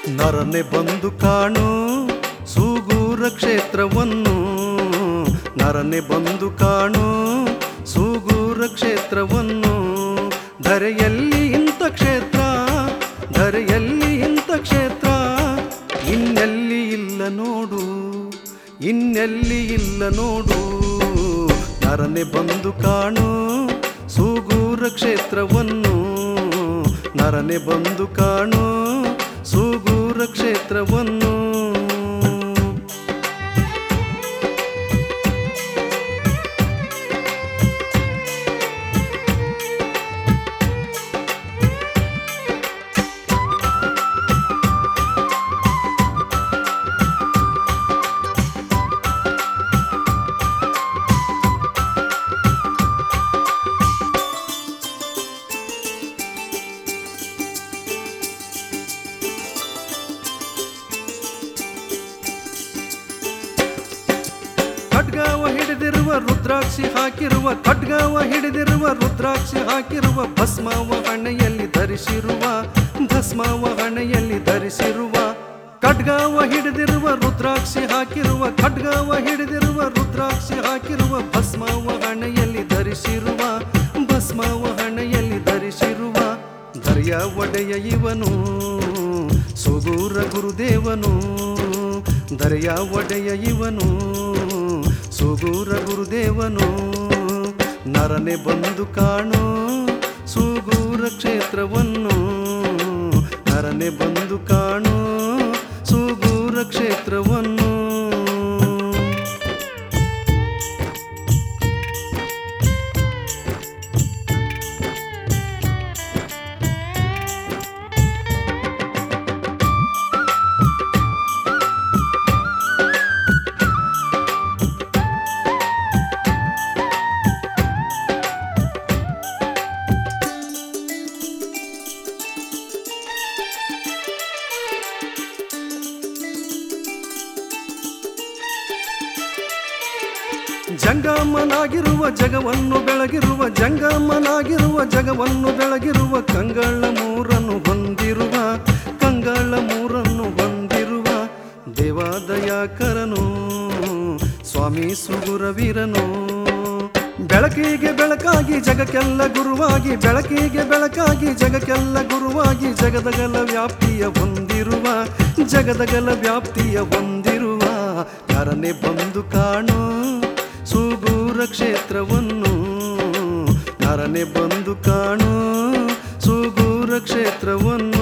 ನರನೆ ಬಂದು ಕಾಣು ಸೂಗೂರ ಕ್ಷೇತ್ರವನ್ನು ನರನೆ ಬಂದು ಕಾಣು ಸೂಗೂರ ಕ್ಷೇತ್ರವನ್ನು ಧರೆಯಲ್ಲಿ ಇಂಥ ಕ್ಷೇತ್ರ ಧರೆಯಲ್ಲಿ ಇಂಥ ಕ್ಷೇತ್ರ ಇನ್ನೆಲ್ಲಿ ಇಲ್ಲ ನೋಡು ಇನ್ನೆಲ್ಲಿ ಇಲ್ಲ ನೋಡು ನರನೆ ಬಂದು ಕಾಣು ಸೂಗೂರ ಕ್ಷೇತ್ರವನ್ನು ನರನೆ ಬಂದು ಕಾಣು ಸೂಗೂರ ಕ್ಷೇತ್ರವನ್ನು ಖಡ್ಗವ ಹಿಡಿದಿರುವ ರುದ್ರಾಕ್ಷಿ ಹಾಕಿರುವ ಖಡ್ಗವ ಹಿಡಿದಿರುವ ರುದ್ರಾಕ್ಷಿ ಹಾಕಿರುವ ಭಸ್ಮವ ಹಣೆಯಲ್ಲಿ ಧರಿಸಿರುವ ಭಸ್ಮವ ಹಣೆಯಲ್ಲಿ ಧರಿಸಿರುವ ಖಡ್ಗವ ಹಿಡಿದಿರುವ ರುದ್ರಾಕ್ಷಿ ಹಾಕಿರುವ ಖಡ್ಗವ ಹಿಡಿದಿರುವ ರುದ್ರಾಕ್ಷಿ ಹಾಕಿರುವ ಭಸ್ಮವ ಹಣೆಯಲ್ಲಿ ಧರಿಸಿರುವ ಭಸ್ಮವ ಹಣೆಯಲ್ಲಿ ಧರಿಸಿರುವ ಧರ್ಯ ಒಡೆಯ ಇವನು ಸುಗೂರ ಗುರುದೇವನು ದರೆಯ ಒಡೆಯ ಇವನು ಸುಗೂರ ಗುರುದೇವನು ನರನೆ ಬಂದು ಕಾಣು ಸುಗೂರ ಕ್ಷೇತ್ರವನ್ನು ನರನೆ ಬಂದು ಕಾಣು ಸುಗೂರ ಕ್ಷೇತ್ರವನ್ನು ಜಂಗಮನಾಗಿರುವ ಜಗವನ್ನು ಬೆಳಗಿರುವ ಜಂಗಮನಾಗಿರುವ ಜಗವನ್ನು ಬೆಳಗಿರುವ ಕಂಗಳ ಮೂರನ್ನು ಹೊಂದಿರುವ ಕಂಗಳ ಮೂರನ್ನು ಹೊಂದಿರುವ ದೇವಾದಯಾಕರನು ಸ್ವಾಮಿ ಸುಗುರವೀರನು ಬೆಳಕಿಗೆ ಬೆಳಕಾಗಿ ಜಗಕ್ಕೆಲ್ಲ ಗುರುವಾಗಿ ಬೆಳಕಿಗೆ ಬೆಳಕಾಗಿ ಜಗಕ್ಕೆಲ್ಲ ಗುರುವಾಗಿ ಜಗದಗಲ ವ್ಯಾಪ್ತಿಯ ಹೊಂದಿರುವ ಜಗದಗಲ ವ್ಯಾಪ್ತಿಯ ಹೊಂದಿರುವ ಯಾರನ್ನೇ ಬಂದು ಕಾಣು ಸುಗೂರ ಕ್ಷೇತ್ರವನ್ನು ನರನೆ ಬಂದು ಕಾಣು ಸುಗೂರ ಕ್ಷೇತ್ರವನ್ನು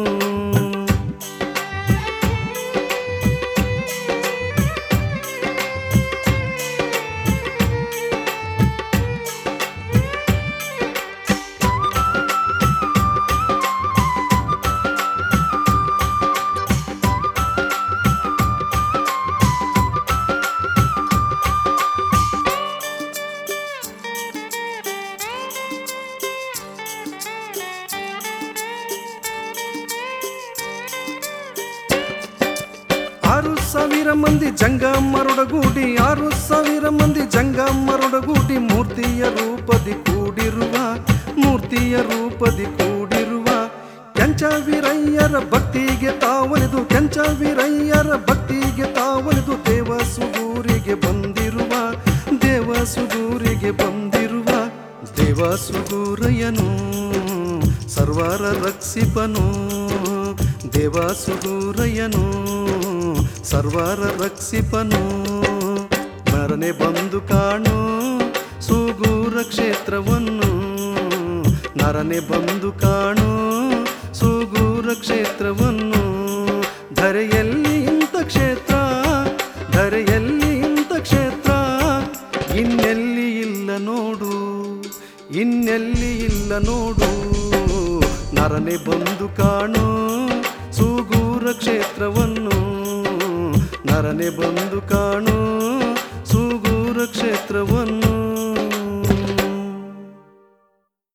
ಆರು ಸಾವಿರ ಮಂದಿ ಜಂಗಮರೊಡಗೂಡಿ ಆರು ಸಾವಿರ ಮಂದಿ ಜಂಗಮರೊಡಗೂಡಿ ಮೂರ್ತಿಯ ರೂಪದಿ ಕೂಡಿರುವ ಮೂರ್ತಿಯ ರೂಪದಿ ಕೂಡಿರುವ ಕೆಂಚ ವೀರಯ್ಯರ ಭಕ್ತಿಗೆ ತಾವಲಿದು ಕೆಂಚ ವೀರಯ್ಯರ ಭಕ್ತಿಗೆ ತಾವಲಿದು ದೇವ ಸುಗೂರಿಗೆ ಬಂದಿರುವ ದೇವ ಸುಗೂರಿಗೆ ಬಂದಿರುವ ದೇವ ಸುಗೂರಯ್ಯನು ಸರ್ವರ ರಕ್ಷಿಪನು ದೇವ ಸುಗೂರಯ್ಯನು ಸರ್ವರ ರಕ್ಷಿಪನು ಮರನೆ ಬಂದು ಕಾಣು ಸುಗೂರ ಕ್ಷೇತ್ರವನ್ನು ನರನೆ ಬಂದು ಕಾಣು ಸುಗೂರ ಕ್ಷೇತ್ರವನ್ನು ಧರೆಯಲ್ಲಿ ಇಂಥ ಕ್ಷೇತ್ರ ಧರೆಯಲ್ಲಿ ಇಂಥ ಕ್ಷೇತ್ರ ಇನ್ನೆಲ್ಲಿ ಇಲ್ಲ ನೋಡು ಇನ್ನೆಲ್ಲಿ ಇಲ್ಲ ನೋಡು ನರನೆ ಬಂದು ಕಾಣು ಸುಗೂರ ಕ್ಷೇತ್ರವನ್ನು ನರನೆ ಬಂದು ಕಾಣು